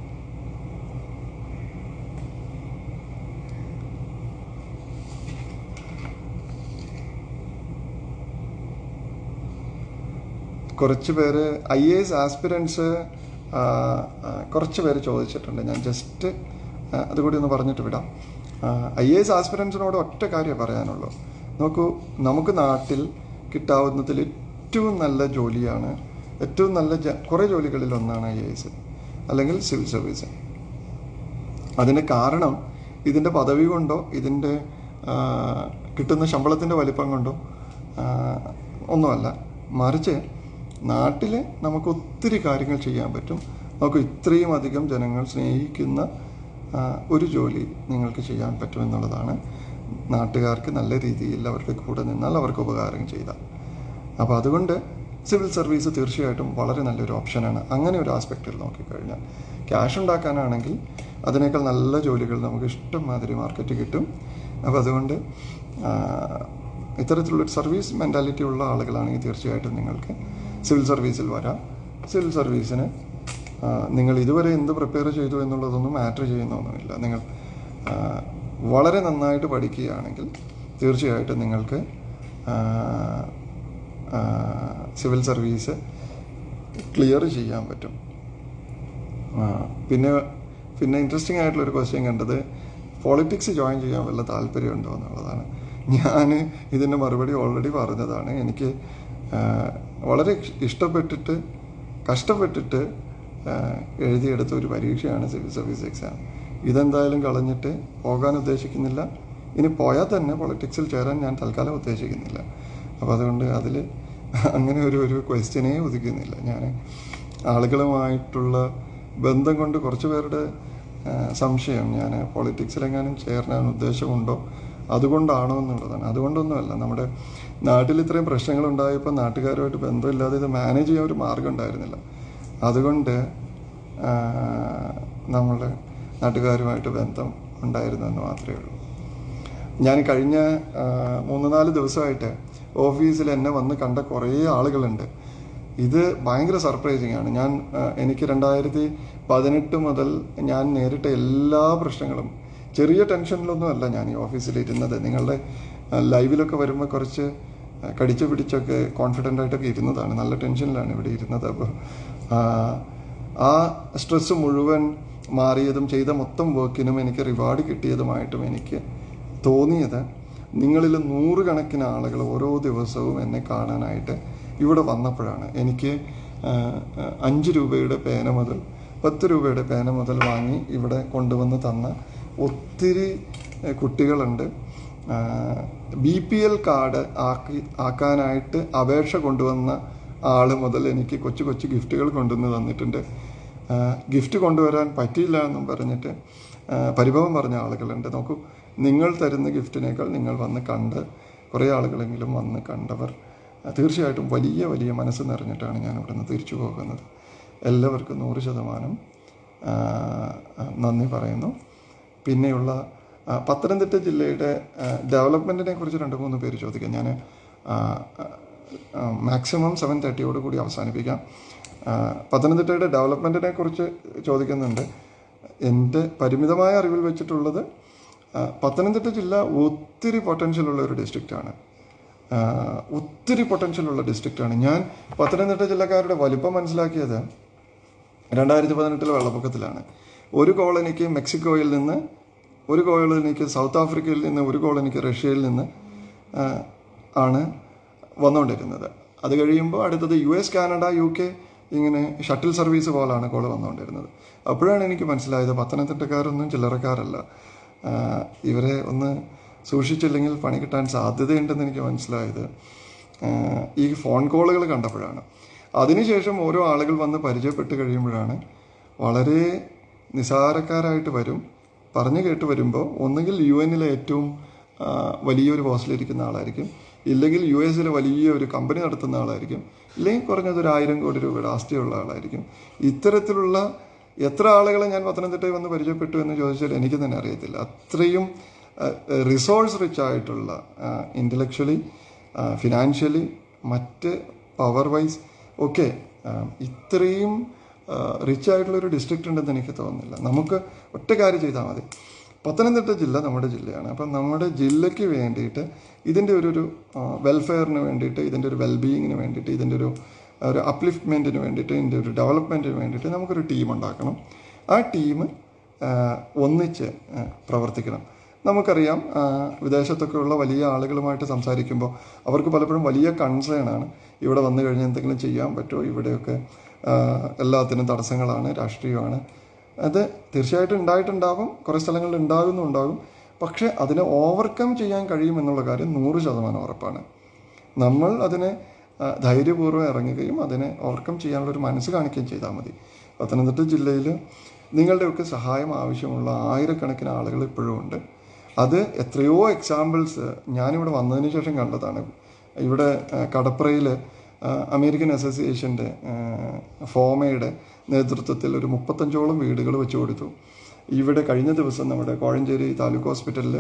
കുറച്ച് പേര് ഐ എ എസ് ആസ്പിരൻസ് കുറച്ച് പേര് ചോദിച്ചിട്ടുണ്ട് ഞാൻ ജസ്റ്റ് അതുകൂടി ഒന്ന് പറഞ്ഞിട്ട് വിടാം ഐ എ എസ് ആസ്പിരൻസിനോട് ഒറ്റ കാര്യം പറയാനുള്ളൂ നോക്കൂ നമുക്ക് നാട്ടിൽ കിട്ടാവുന്നതിൽ ഏറ്റവും നല്ല ജോലിയാണ് ഏറ്റവും നല്ല ജ- കുറേ ജോലികളിൽ ഒന്നാണ് ഐ എസ് അല്ലെങ്കിൽ സിവിൽ സർവീസ് അതിന് കാരണം ഇതിൻ്റെ പദവി കൊണ്ടോ ഇതിൻ്റെ ആ, കിട്ടുന്ന ശമ്പളത്തിൻ്റെ വലിപ്പം കൊണ്ടോ ആ, ഒന്നുമല്ല മറിച്ച് നാട്ടിൽ നമുക്ക് ഒത്തിരി കാര്യങ്ങൾ ചെയ്യാൻ പറ്റും നമുക്ക് ഇത്രയും അധികം ജനങ്ങൾ സ്നേഹിക്കുന്ന ആ, ഒരു ജോലി നിങ്ങൾക്ക് ചെയ്യാൻ പറ്റുമെന്നുള്ളതാണ് നാട്ടുകാർക്ക് നല്ല രീതിയിൽ അവർക്ക് കൂടെ നിന്നാൽ അവർക്ക് ഉപകാരം ചെയ്താൽ അപ്പോൾ അതുകൊണ്ട് സിവിൽ സർവീസ് തീർച്ചയായിട്ടും വളരെ നല്ലൊരു ഓപ്ഷനാണ് അങ്ങനെ ഒരു ആസ്പെക്റ്റിൽ നോക്കിക്കഴിഞ്ഞാൽ ക്യാഷ് ഉണ്ടാക്കാനാണെങ്കിൽ അതിനേക്കാൾ നല്ല ജോലികൾ നമുക്ക് ഇഷ്ടം മാതിരി മാർക്കറ്റ് കിട്ടും അപ്പോൾ അതുകൊണ്ട് ആ, ഇത്തരത്തിലുള്ള സർവീസ് മെൻറ്റാലിറ്റി ഉള്ള ആളുകളാണെങ്കിൽ തീർച്ചയായിട്ടും നിങ്ങൾക്ക് സിവിൽ സർവീസിൽ വരാം സിവിൽ സർവീസിന് ആ, നിങ്ങൾ ഇതുവരെ എന്ത് പ്രിപ്പയർ ചെയ്തു എന്നുള്ളതൊന്നും മാറ്റർ ചെയ്യുന്നൊന്നുമില്ല നിങ്ങൾ ആ, വളരെ നന്നായിട്ട് പഠിക്കുകയാണെങ്കിൽ തീർച്ചയായിട്ടും നിങ്ങൾക്ക് ആ, ആ, സിവിൽ സർവീസ് ക്ലിയർ ചെയ്യാൻ പറ്റും ആ, പിന്നെ പിന്നെ ഇൻട്രസ്റ്റിംഗ് ആയിട്ടുള്ള ഒരു ക്വസ്റ്റ്യൻ കണ്ടത് പോളിറ്റിക്സ് ജോയിൻ ചെയ്യാൻ വല്ല താല്പര്യമുണ്ടോ എന്നുള്ളതാണ് ഞാൻ ഇതിൻ്റെ മറുപടി ഓൾറെഡി പറഞ്ഞതാണ് എനിക്ക് ആ, വളരെ ഇഷ്ടപ്പെട്ടിട്ട് കഷ്ടപ്പെട്ടിട്ട് ആ, എഴുതിയെടുത്ത ഒരു പരീക്ഷയാണ് സിവിൽ സർവീസ് എക്സാം ഇതെന്തായാലും കളഞ്ഞിട്ട് പോകാൻ ഉദ്ദേശിക്കുന്നില്ല ഇനി പോയാൽ തന്നെ പൊളിറ്റിക്സിൽ ചേരാൻ ഞാൻ തൽക്കാലം ഉദ്ദേശിക്കുന്നില്ല അപ്പോൾ അതുകൊണ്ട് അതിൽ അങ്ങനെ ഒരു ഒരു ക്വസ്റ്റ്യനേ ഉദിക്കുന്നില്ല ഞാൻ ആളുകളുമായിട്ടുള്ള ബന്ധം കൊണ്ട് കുറച്ച് പേരുടെ ആ, സംശയം ഞാൻ പൊളിറ്റിക്സിലെങ്ങാനും ചേരാൻ ഉദ്ദേശമുണ്ടോ അതുകൊണ്ടാണോ എന്നുള്ളതാണ് അതുകൊണ്ടൊന്നുമല്ല നമ്മുടെ നാട്ടിൽ ഇത്രയും പ്രശ്നങ്ങൾ ഉണ്ടായപ്പോൾ നാട്ടുകാരുമായിട്ട് ബന്ധമില്ലാതെ ഇത് മാനേജ് ചെയ്യാൻ ഒരു മാർഗം ഉണ്ടായിരുന്നില്ല അതുകൊണ്ട് നമ്മൾ നാട്ടുകാരുമായിട്ട് ബന്ധം ഉണ്ടായിരുന്നു എന്ന് മാത്രമേ ഉള്ളൂ ഞാൻ കഴിഞ്ഞ ആ, മൂന്ന് നാല് ദിവസമായിട്ട് ഓഫീസിൽ എന്നെ വന്ന് കണ്ട കുറേ ആളുകളുണ്ട് ഇത് ഭയങ്കര സർപ്രൈസിങ് ആണ് ഞാൻ ആ, എനിക്ക് രണ്ടായിരത്തി പതിനെട്ട് മുതൽ ഞാൻ നേരിട്ട എല്ലാ പ്രശ്നങ്ങളും ചെറിയ ടെൻഷനിലൊന്നും അല്ല ഞാൻ ഈ ഓഫീസിൽ ഇരുന്നത് നിങ്ങളുടെ ആ, ലൈവിലൊക്കെ വരുമ്പോൾ കുറച്ച് ആ, കടിച്ചു പിടിച്ചൊക്കെ കോൺഫിഡൻ്റ് ആയിട്ടൊക്കെ ഇരുന്നതാണ് നല്ല ടെൻഷനിലാണ് ഇവിടെ ഇരുന്നത് അപ്പോൾ ആ സ്ട്രെസ് മുഴുവൻ മാറിയതും ചെയ്ത മൊത്തം വർക്കിനും എനിക്ക് റിവാർഡ് കിട്ടിയതുമായിട്ടും എനിക്ക് തോന്നിയത് നിങ്ങളിൽ നൂറുകണക്കിന് ആളുകൾ ഓരോ ദിവസവും എന്നെ കാണാനായിട്ട് ഇവിടെ വന്നപ്പോഴാണ് എനിക്ക് ആ, ആ, അഞ്ച് രൂപയുടെ പേന മുതൽ പത്ത് രൂപയുടെ പേന മുതൽ വാങ്ങി ഇവിടെ കൊണ്ടുവന്ന് തന്ന ഒത്തിരി ആ, കുട്ടികളുണ്ട് ബി പി എൽ കാർഡ് ആക്കി ആക്കാനായിട്ട് അപേക്ഷ കൊണ്ടുവന്ന ആൾ മുതൽ എനിക്ക് കൊച്ചു കൊച്ചു ഗിഫ്റ്റുകൾ കൊണ്ടുവന്ന് തന്നിട്ടുണ്ട് ആ, ഗിഫ്റ്റ് കൊണ്ടുവരാൻ പറ്റിയില്ല എന്നും പറഞ്ഞിട്ട് ആ, പരിഭവം പറഞ്ഞ ആളുകളുണ്ട് നോക്കൂ നിങ്ങൾ തരുന്ന ഗിഫ്റ്റിനേക്കാൾ നിങ്ങൾ വന്ന് കണ്ട് കുറേ ആളുകളെങ്കിലും വന്ന് കണ്ടവർ ആ, തീർച്ചയായിട്ടും വലിയ വലിയ മനസ്സ് നിറഞ്ഞിട്ടാണ് ഞാൻ ഇവിടുന്ന് തിരിച്ചു പോകുന്നത് എല്ലാവർക്കും നൂറ് ശതമാനം ആ, ആ, നന്ദി പറയുന്നു പിന്നെയുള്ള ആ, പത്തനംതിട്ട ജില്ലയുടെ ഡെവലപ്മെൻറ്റിനെ കുറിച്ച് രണ്ട് മൂന്ന് പേര് ചോദിക്കാം ഞാൻ മാക്സിമം സെവൻ തേർട്ടിയോട് കൂടി അവസാനിപ്പിക്കാം ആ, പത്തനംതിട്ടയുടെ ഡെവലപ്മെൻറ്റിനെ കുറിച്ച് ചോദിക്കുന്നുണ്ട് എൻ്റെ പരിമിതമായ അറിവിൽ വെച്ചിട്ടുള്ളത് ആ, പത്തനംതിട്ട ജില്ല ഒത്തിരി പൊട്ടൻഷ്യൽ ഉള്ള ഒരു ഡിസ്ട്രിക്റ്റാണ് ഒത്തിരി പൊട്ടൻഷ്യൽ ഉള്ള ഡിസ്ട്രിക്റ്റാണ് ഞാൻ പത്തനംതിട്ട ജില്ലക്കാരുടെ വലിപ്പം മനസ്സിലാക്കിയത് രണ്ടായിരത്തി പതിനെട്ടിലെ വെള്ളപ്പൊക്കത്തിലാണ് ഒരു കോളനിക്ക് മെക്സിക്കോയിൽ നിന്ന് ഒരു കോളനിക്ക് സൗത്ത് ആഫ്രിക്കയിൽ നിന്ന് ഒരു കോളനിക്ക് റഷ്യയിൽ നിന്ന് ആ, ആണ് വന്നുകൊണ്ടിരുന്നത് അത് കഴിയുമ്പോൾ അടുത്തത് U S Canada U K ഇങ്ങനെ ഷട്ടിൽ സർവീസ് പോലാണ് കോള് വന്നുകൊണ്ടിരുന്നത് അപ്പോഴാണ് എനിക്ക് മനസ്സിലായത് പത്തനംതിട്ടക്കാരൊന്നും ചില്ലറക്കാരല്ല ആ, ഇവരെ ഒന്ന് സൂക്ഷിച്ചില്ലെങ്കിൽ പണി കിട്ടാൻ സാധ്യതയുണ്ടെന്ന് എനിക്ക് മനസ്സിലായത് ആ, ഈ ഫോൺ കോളുകൾ കണ്ടപ്പോഴാണ് അതിനുശേഷം ഓരോ ആളുകൾ വന്ന് പരിചയപ്പെട്ട് കഴിയുമ്പോഴാണ് വളരെ നിസാരക്കാരായിട്ട് വരും പറഞ്ഞു കേട്ട് വരുമ്പോൾ ഒന്നുകിൽ യു എന്നിലെ ഏറ്റവും ആ, വലിയൊരു പോസ്റ്റിലിരിക്കുന്ന ആളായിരിക്കും ഇല്ലെങ്കിൽ യു എസിലെ വലിയ ഒരു കമ്പനി നടത്തുന്ന ആളായിരിക്കും ഇല്ലെങ്കിൽ കുറഞ്ഞത് ഒരു ആയിരം കോടി രൂപയുടെ ആസ്തിയുള്ള ആളായിരിക്കും ഇത്തരത്തിലുള്ള എത്ര ആളുകളെ ഞാൻ പത്തനംതിട്ടയിൽ വന്ന് പരിചയപ്പെട്ടു എന്ന് ചോദിച്ചാൽ എനിക്ക് തന്നെ അറിയത്തില്ല അത്രയും റിസോഴ്സ് റിച്ച് ആയിട്ടുള്ള ഇൻ്റലക്ച്വലി ഫിനാൻഷ്യലി മറ്റ് പവർ വൈസ് ഒക്കെ ആ, ഇത്രയും റിച്ച് ആയിട്ടുള്ള ഒരു ഡിസ്ട്രിക്റ്റ് ഉണ്ടെന്ന് എനിക്ക് തോന്നുന്നില്ല നമുക്ക് ഒറ്റ കാര്യം ചെയ്താൽ മതി പത്തനംതിട്ട ജില്ല നമ്മുടെ ജില്ലയാണ് അപ്പം നമ്മുടെ ജില്ലയ്ക്ക് വേണ്ടിയിട്ട് ഇതിൻ്റെ ഒരു ഒരു വെൽഫെയറിന് വേണ്ടിയിട്ട് ഇതിൻ്റെ ഒരു വെൽബീയിങ്ങിന് വേണ്ടിയിട്ട് ഇതിൻ്റെ ഒരു ഒരു അപ്ലിഫ്റ്റ്മെൻറ്റിന് വേണ്ടിയിട്ട് ഇതിൻ്റെ ഒരു ഡെവലപ്മെൻറ്റിന് വേണ്ടിയിട്ട് നമുക്കൊരു ടീം ഉണ്ടാക്കണം ആ ടീം ഒന്നിച്ച് ആ, പ്രവർത്തിക്കണം നമുക്കറിയാം ആ, വിദേശത്തൊക്കെയുള്ള വലിയ ആളുകളുമായിട്ട് സംസാരിക്കുമ്പോൾ അവർക്ക് പലപ്പോഴും വലിയ കൺസേൺ ആണ് ഇവിടെ വന്നു കഴിഞ്ഞാൽ എന്തെങ്കിലും ചെയ്യാൻ പറ്റുമോ ഇവിടെയൊക്കെ ആ, എല്ലാത്തിനും തടസ്സങ്ങളാണ് രാഷ്ട്രീയമാണ് അത് തീർച്ചയായിട്ടും ഉണ്ടായിട്ടുണ്ടാവും കുറേ സ്ഥലങ്ങളിൽ ഉണ്ടാകുന്നുണ്ടാകും പക്ഷേ അതിനെ ഓവർകം ചെയ്യാൻ കഴിയും എന്നുള്ള കാര്യം നൂറ് ശതമാനം ഉറപ്പാണ് നമ്മൾ അതിനെ ആ, ധൈര്യപൂർവ്വം ഇറങ്ങുകയും അതിനെ ഓവർകം ചെയ്യാനുള്ള ഒരു മനസ്സ് കാണിക്കുകയും ചെയ്താൽ മതി പത്തനംതിട്ട ജില്ലയിൽ നിങ്ങളുടെയൊക്കെ സഹായം ആവശ്യമുള്ള ആയിരക്കണക്കിന് ആളുകൾ ഇപ്പോഴും ഉണ്ട് അത് എത്രയോ എക്സാമ്പിൾസ് ഞാനിവിടെ വന്നതിന് ശേഷം കണ്ടതാണ് ഇവിടെ ആ, കടപ്രയിൽ ആ, അമേരിക്കൻ അസോസിയേഷൻ്റെ ഫോമയുടെ നേതൃത്വത്തിൽ ഒരു മുപ്പത്തഞ്ചോളം വീടുകൾ വെച്ചു കൊടുത്തു ഇവിടെ കഴിഞ്ഞ ദിവസം നമ്മുടെ കോഴഞ്ചേരി താലൂക്ക് ഹോസ്പിറ്റലിൽ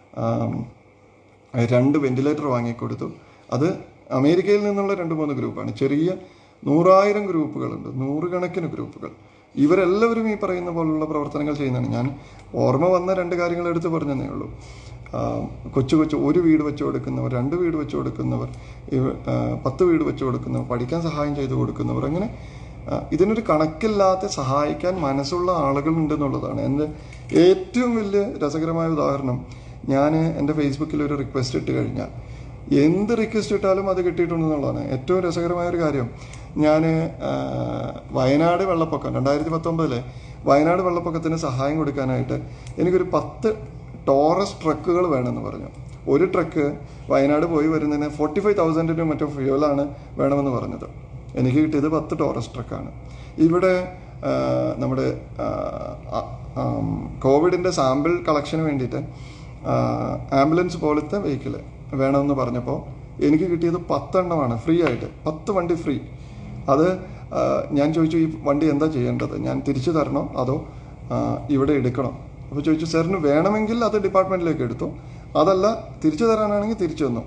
രണ്ട് വെന്റിലേറ്റർ വാങ്ങിക്കൊടുത്തു അത് അമേരിക്കയിൽ നിന്നുള്ള രണ്ട് മൂന്ന് ഗ്രൂപ്പാണ് ചെറിയ നൂറായിരം ഗ്രൂപ്പുകളുണ്ട് നൂറുകണക്കിന് ഗ്രൂപ്പുകൾ ഇവരെല്ലാവരും ഈ പറയുന്ന പോലുള്ള പ്രവർത്തനങ്ങൾ ചെയ്യുന്നതാണ് ഞാൻ ഓർമ്മ വന്ന രണ്ട് കാര്യങ്ങൾ എടുത്ത് പറഞ്ഞതേ ഉള്ളൂ ആ, കൊച്ചു കൊച്ചു ഒരു വീട് വെച്ച് കൊടുക്കുന്നവർ രണ്ട് വീട് വെച്ച് കൊടുക്കുന്നവർ ഇവ- ആ, പത്ത് വീട് വെച്ച് കൊടുക്കുന്നവർ പഠിക്കാൻ സഹായം ചെയ്തു കൊടുക്കുന്നവർ അങ്ങനെ ആ, ഇതിനൊരു കണക്കില്ലാത്ത സഹായിക്കാൻ മനസ്സുള്ള ആളുകളുണ്ടെന്നുള്ളതാണ് എൻ്റെ ഏറ്റവും വലിയ രസകരമായ ഉദാഹരണം ഞാൻ എൻ്റെ ഫേസ്ബുക്കിൽ ഒരു റിക്വസ്റ്റ് ഇട്ട് കഴിഞ്ഞാൽ എന്ത് റിക്വസ്റ്റ് ഇട്ടാലും അത് കിട്ടിയിട്ടുണ്ടെന്നുള്ളതാണ് ഏറ്റവും രസകരമായ ഒരു കാര്യം ഞാൻ വയനാട് വെള്ളപ്പൊക്കം രണ്ടായിരത്തി പത്തൊമ്പതിലെ വയനാട് വെള്ളപ്പൊക്കത്തിന് സഹായം കൊടുക്കാനായിട്ട് എനിക്കൊരു പത്ത് ടോറസ് ട്രക്കുകൾ വേണമെന്ന് പറഞ്ഞു ഒരു ട്രക്ക് വയനാട് പോയി വരുന്നതിന് ഫോർട്ടി ഫൈവ് തൗസൻഡിന് മറ്റോ ഫ്യൂവലാണ് വേണമെന്ന് പറഞ്ഞത് എനിക്ക് കിട്ടിയത് പത്ത് ടോറസ് ട്രക്കാണ് ഇവിടെ ആ, നമ്മുടെ ആ, ആ, ആം, കോവിഡിൻ്റെ സാമ്പിൾ കളക്ഷന് വേണ്ടിയിട്ട് ആ, ആംബുലൻസ് പോലത്തെ വെഹിക്കിൾ വേണമെന്ന് പറഞ്ഞപ്പോൾ എനിക്ക് കിട്ടിയത് പത്തെണ്ണമാണ് ഫ്രീ ആയിട്ട് പത്ത് വണ്ടി ഫ്രീ അത് ആ, ഞാൻ ചോദിച്ചു ഈ വണ്ടി എന്താ ചെയ്യേണ്ടത് ഞാൻ തിരിച്ചു തരണോ അതോ ആ, ഇവിടെ എടുക്കണോ അപ്പോൾ ചോദിച്ചു സാറിന് വേണമെങ്കിൽ അത് ഡിപ്പാർട്ട്മെൻറ്റിലേക്ക് എടുത്തു അതല്ല തിരിച്ചു തരാനാണെങ്കിൽ തിരിച്ചു തന്നു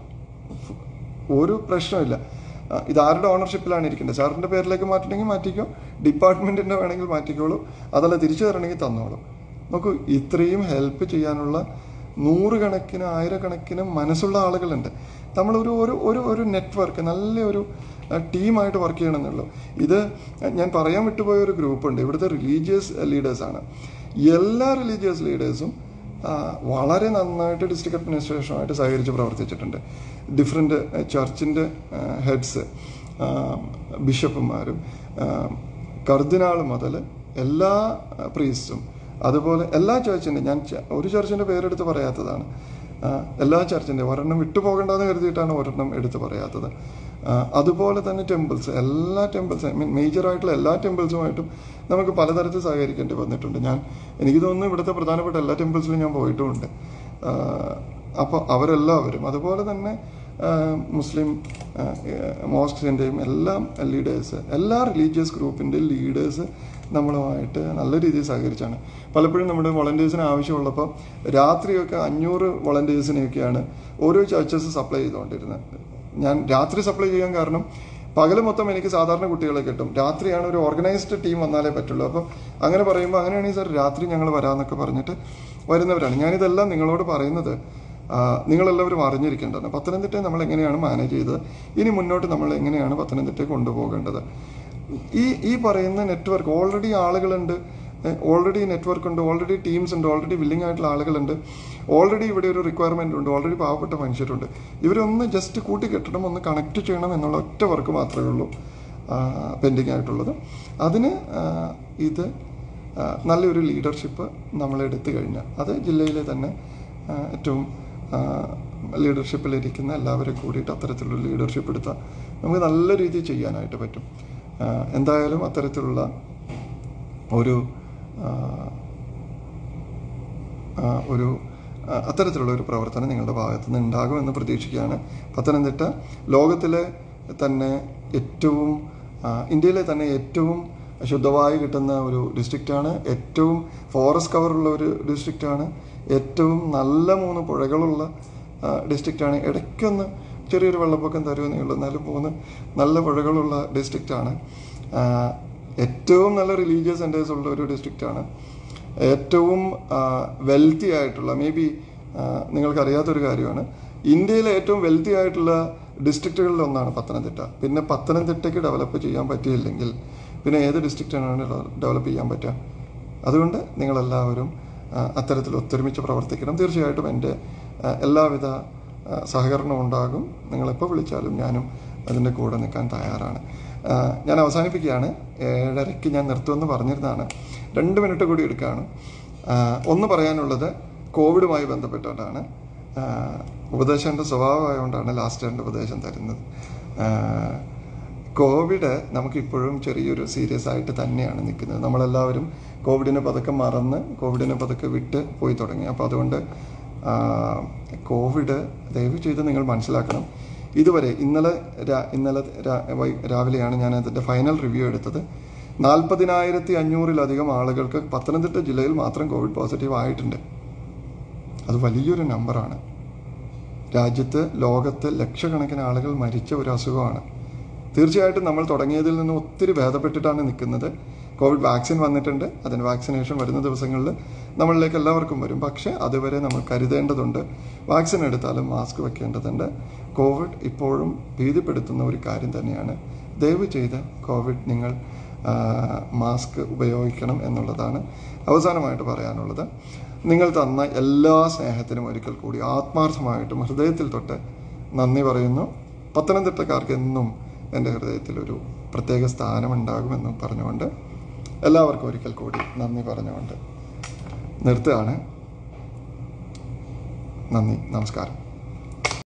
ഒരു പ്രശ്നമില്ല ആ, ഇത് ആരുടെ ഓണർഷിപ്പിലാണ് ഇരിക്കേണ്ടത് സാറിൻ്റെ പേരിലേക്ക് മാറ്റണമെങ്കിൽ മാറ്റിക്കോ ഡിപ്പാർട്ട്മെൻറ്റിൻ്റെ വേണമെങ്കിൽ മാറ്റിക്കോളൂ അതല്ല തിരിച്ചു തരണമെങ്കിൽ തന്നോളൂ നോക്കൂ ഇത്രയും ഹെൽപ്പ് ചെയ്യാനുള്ള നൂറുകണക്കിന് ആയിരക്കണക്കിന് മനസ്സുള്ള ആളുകളുണ്ട് നമ്മളൊരു ഒരു ഒരു ഒരു നെറ്റ്വർക്ക് നല്ലൊരു ടീമായിട്ട് വർക്ക് ചെയ്യണമെന്നുള്ളൂ ഇത് ഞാൻ പറയാൻ വിട്ടുപോയ ഒരു ഗ്രൂപ്പുണ്ട് ഇവിടുത്തെ റിലീജിയസ് ലീഡേഴ്സാണ് എല്ലാ റിലീജിയസ് ലീഡേഴ്സും ആ, വളരെ നന്നായിട്ട് ഡിസ്ട്രിക്ട് അഡ്മിനിസ്ട്രേഷനുമായിട്ട് സഹകരിച്ച് പ്രവർത്തിച്ചിട്ടുണ്ട് ഡിഫറെൻ്റ് ചർച്ചിൻ്റെ ഹെഡ്സ് ബിഷപ്പുമാരും കർദിനാൾ മുതൽ എല്ലാ പ്രീസ്റ്റും അതുപോലെ എല്ലാ ചർച്ചിൻ്റെ ഞാൻ ച- ഒരു ചർച്ചിൻ്റെ പേരെടുത്ത് പറയാത്തതാണ് ആ, എല്ലാ ചർച്ചിൻ്റെ ഒരെണ്ണം വിട്ടുപോകണ്ടെന്ന് കരുതിയിട്ടാണ് ഒരെണ്ണം എടുത്ത് പറയാത്തത് ആ, അതുപോലെ തന്നെ ടെമ്പിൾസ് എല്ലാ ടെമ്പിൾസ് ഐ മീൻ മേജർ ആയിട്ടുള്ള എല്ലാ ടെമ്പിൾസുമായിട്ടും നമുക്ക് പലതരത്തിൽ സഹകരിക്കേണ്ടി വന്നിട്ടുണ്ട് ഞാൻ എനിക്ക് തോന്നുന്നു ഇവിടുത്തെ പ്രധാനപ്പെട്ട എല്ലാ ടെമ്പിൾസിലും ഞാൻ പോയിട്ടുമുണ്ട് അപ്പോൾ അവരെല്ലാവരും അതുപോലെ തന്നെ ആ, മുസ്ലിം മോസ്കിൻ്റെയും എല്ലാം ലീഡേഴ്സ് എല്ലാ റിലീജിയസ് ഗ്രൂപ്പിൻ്റെയും ലീഡേഴ്സ് നമ്മളുമായിട്ട് നല്ല രീതിയിൽ സഹകരിച്ചാണ് പലപ്പോഴും നമ്മുടെ വോളണ്ടിയേഴ്സിന് ആവശ്യമുള്ളപ്പോൾ രാത്രിയൊക്കെ അഞ്ഞൂറ് വോളണ്ടിയേഴ്സിനെയൊക്കെയാണ് ഓരോ ചർച്ചസ് സപ്ലൈ ചെയ്തുകൊണ്ടിരുന്നത് ഞാൻ രാത്രി സപ്ലൈ ചെയ്യാൻ കാരണം പകൽ മൊത്തം എനിക്ക് സാധാരണ കുട്ടികളെ കിട്ടും രാത്രിയാണ് ഒരു ഓർഗനൈസ്ഡ് ടീം വന്നാലേ പറ്റുള്ളൂ അപ്പോൾ അങ്ങനെ പറയുമ്പോൾ അങ്ങനെയാണെങ്കിൽ സാർ രാത്രി ഞങ്ങൾ വരാമെന്നൊക്കെ പറഞ്ഞിട്ട് വരുന്നവരാണ് ഞാനിതെല്ലാം നിങ്ങളോട് പറയുന്നത് ആ, നിങ്ങളെല്ലാവരും അറിഞ്ഞിരിക്കേണ്ടതാണ് പത്തനംതിട്ടയെ നമ്മൾ എങ്ങനെയാണ് മാനേജ് ചെയ്തത് ഇനി മുന്നോട്ട് നമ്മൾ എങ്ങനെയാണ് പത്തനംതിട്ടയെ കൊണ്ടുപോകേണ്ടത് ഈ ഈ പറയുന്ന നെറ്റ്വർക്ക് ഓൾറെഡി ആളുകളുണ്ട് ഓൾറെഡി നെറ്റ്വർക്ക് ഉണ്ട് ഓൾറെഡി ടീംസ് ഉണ്ട് ഓൾറെഡി വില്ലിംഗ് ആയിട്ടുള്ള ആളുകളുണ്ട് ഓൾറെഡി ഇവിടെ ഒരു റിക്വയർമെൻ്റ് ഉണ്ട് ഓൾറെഡി പാവപ്പെട്ട മനുഷ്യരുണ്ട് ഇവരൊന്ന് ജസ്റ്റ് കൂട്ടിക്കെട്ടണം ഒന്ന് കണക്ട് ചെയ്യണം എന്നുള്ള ഒറ്റ വർക്ക് മാത്രമേ ഉള്ളൂ പെൻഡിങ് ആയിട്ടുള്ളത് അതിന് ആ, ഇത് ആ, നല്ലൊരു ലീഡർഷിപ്പ് നമ്മൾ എടുത്തു കഴിഞ്ഞാൽ അത് ജില്ലയിലെ തന്നെ ആ, ഏറ്റവും ലീഡർഷിപ്പിലിരിക്കുന്ന എല്ലാവരും കൂടിയിട്ട് അത്തരത്തിലുള്ള ലീഡർഷിപ്പ് എടുത്താൽ നമുക്ക് നല്ല രീതിയിൽ ചെയ്യാനായിട്ട് പറ്റും ആ, എന്തായാലും അത്തരത്തിലുള്ള ഒരു ആ, ആ, ഒരു ആ, അത്തരത്തിലുള്ള ഒരു പ്രവർത്തനം നിങ്ങളുടെ ഭാഗത്തു നിന്ന് ഉണ്ടാകുമെന്ന് പ്രതീക്ഷിക്കുകയാണ് പത്തനംതിട്ട ലോകത്തിലെ തന്നെ ഏറ്റവും ആ, ഇന്ത്യയിലെ തന്നെ ഏറ്റവും ശുദ്ധവായു കിട്ടുന്ന ഒരു ഡിസ്ട്രിക്റ്റാണ് ഏറ്റവും ഫോറസ്റ്റ് കവറുള്ള ഒരു ഡിസ്ട്രിക്റ്റാണ് ഏറ്റവും നല്ല മൂന്ന് പുഴകളുള്ള ആ, ഡിസ്ട്രിക്റ്റാണ് ഇടയ്ക്കൊന്ന് ചെറിയൊരു വെള്ളപ്പൊക്കം തരുമെന്നേ ഉള്ളൂ എന്നാലും മൂന്ന് നല്ല പുഴകളുള്ള ഡിസ്ട്രിക്റ്റാണ് ആ, ഏറ്റവും നല്ല റിലീജിയസ് സെൻറ്റേഴ്സ് ഉള്ള ഒരു ഡിസ്ട്രിക്റ്റാണ് ഏറ്റവും വെൽത്തി ആയിട്ടുള്ള മേ ബി നിങ്ങൾക്കറിയാത്തൊരു കാര്യമാണ് ഇന്ത്യയിലെ ഏറ്റവും വെൽത്തി ആയിട്ടുള്ള ഡിസ്ട്രിക്റ്റുകളിൽ ഒന്നാണ് പത്തനംതിട്ട പിന്നെ പത്തനംതിട്ടയ്ക്ക് ഡെവലപ്പ് ചെയ്യാൻ പറ്റിയില്ലെങ്കിൽ പിന്നെ ഏത് ഡിസ്ട്രിക്റ്റാണ് ഡെവലപ്പ് ചെയ്യാൻ പറ്റുക അതുകൊണ്ട് നിങ്ങളെല്ലാവരും ആ, അത്തരത്തിൽ ഒത്തൊരുമിച്ച് പ്രവർത്തിക്കണം തീർച്ചയായിട്ടും എൻ്റെ ആ, എല്ലാവിധ ആ, സഹകരണവും ഉണ്ടാകും നിങ്ങളെപ്പോൾ വിളിച്ചാലും ഞാനും അതിൻ്റെ കൂടെ നിൽക്കാൻ തയ്യാറാണ് ആ, ഞാൻ അവസാനിപ്പിക്കുകയാണ് ഏഴരയ്ക്ക് ഞാൻ നിർത്തുമെന്ന് പറഞ്ഞിരുന്നതാണ് രണ്ട് മിനിറ്റ് കൂടി എടുക്കുകയാണ് ആ, ഒന്ന് പറയാനുള്ളത് കോവിഡുമായി ബന്ധപ്പെട്ടുകൊണ്ടാണ് ആ, ഉപദേശം എൻ്റെ സ്വഭാവമായതുകൊണ്ടാണ് ലാസ്റ്റ് രണ്ട് ഉപദേശം തരുന്നത് ആ, കോവിഡ് നമുക്കിപ്പോഴും ചെറിയൊരു സീരിയസ് ആയിട്ട് തന്നെയാണ് നിൽക്കുന്നത് നമ്മളെല്ലാവരും കോവിഡിനെ പതുക്കെ മറന്ന് കോവിഡിനെ പതുക്കെ വിട്ട് പോയി തുടങ്ങി അപ്പോൾ അതുകൊണ്ട് ആ, കോവിഡ് ദയവ് ചെയ്ത് നിങ്ങൾ മനസ്സിലാക്കണം ഇതുവരെ ഇന്നലെ രാ- ഇന്നലെ രാ- വൈ- രാവിലെയാണ് ഞാൻ അതിൻ്റെ ഫൈനൽ റിവ്യൂ എടുത്തത് നാൽപ്പതിനായിരത്തി അഞ്ഞൂറിലധികം ആളുകൾക്ക് പത്തനംതിട്ട ജില്ലയിൽ മാത്രം കോവിഡ് പോസിറ്റീവ് ആയിട്ടുണ്ട് അത് വലിയൊരു നമ്പറാണ് രാജ്യത്ത് ലോകത്ത് ലക്ഷക്കണക്കിന് ആളുകൾ മരിച്ച ഒരു അസുഖമാണ് തീർച്ചയായിട്ടും നമ്മൾ തുടങ്ങിയതിൽ നിന്ന് ഒത്തിരി ഭേദപ്പെട്ടിട്ടാണ് നിൽക്കുന്നത് കോവിഡ് വാക്സിൻ വന്നിട്ടുണ്ട് അതിന് വാക്സിനേഷൻ വരുന്ന ദിവസങ്ങളിൽ നമ്മളിലേക്ക് എല്ലാവർക്കും വരും പക്ഷേ അതുവരെ നമ്മൾ കരുതേണ്ടതുണ്ട് വാക്സിൻ എടുത്താലും മാസ്ക് വെക്കേണ്ടതുണ്ട് കോവിഡ് ഇപ്പോഴും ഭീതിപ്പെടുത്തുന്ന ഒരു കാര്യം തന്നെയാണ് ദയവ് ചെയ്ത് കോവിഡ് നിങ്ങൾ ആ, മാസ്ക് ഉപയോഗിക്കണം എന്നുള്ളതാണ് അവസാനമായിട്ട് പറയാനുള്ളത് നിങ്ങൾ തന്ന എല്ലാ സ്നേഹത്തിനും ഒരിക്കൽ കൂടി ആത്മാർത്ഥമായിട്ടും ഹൃദയത്തിൽ തൊട്ട് നന്ദി പറയുന്നു പത്തനംതിട്ടക്കാർക്ക് എന്നും എൻ്റെ ഹൃദയത്തിൽ ഒരു പ്രത്യേക സ്ഥാനമുണ്ടാകുമെന്നും പറഞ്ഞുകൊണ്ട് എല്ലാവർക്കും ഒരിക്കൽ കൂടി നന്ദി പറഞ്ഞുകൊണ്ട് നിർത്തുകയാണ് നന്ദി നമസ്കാരം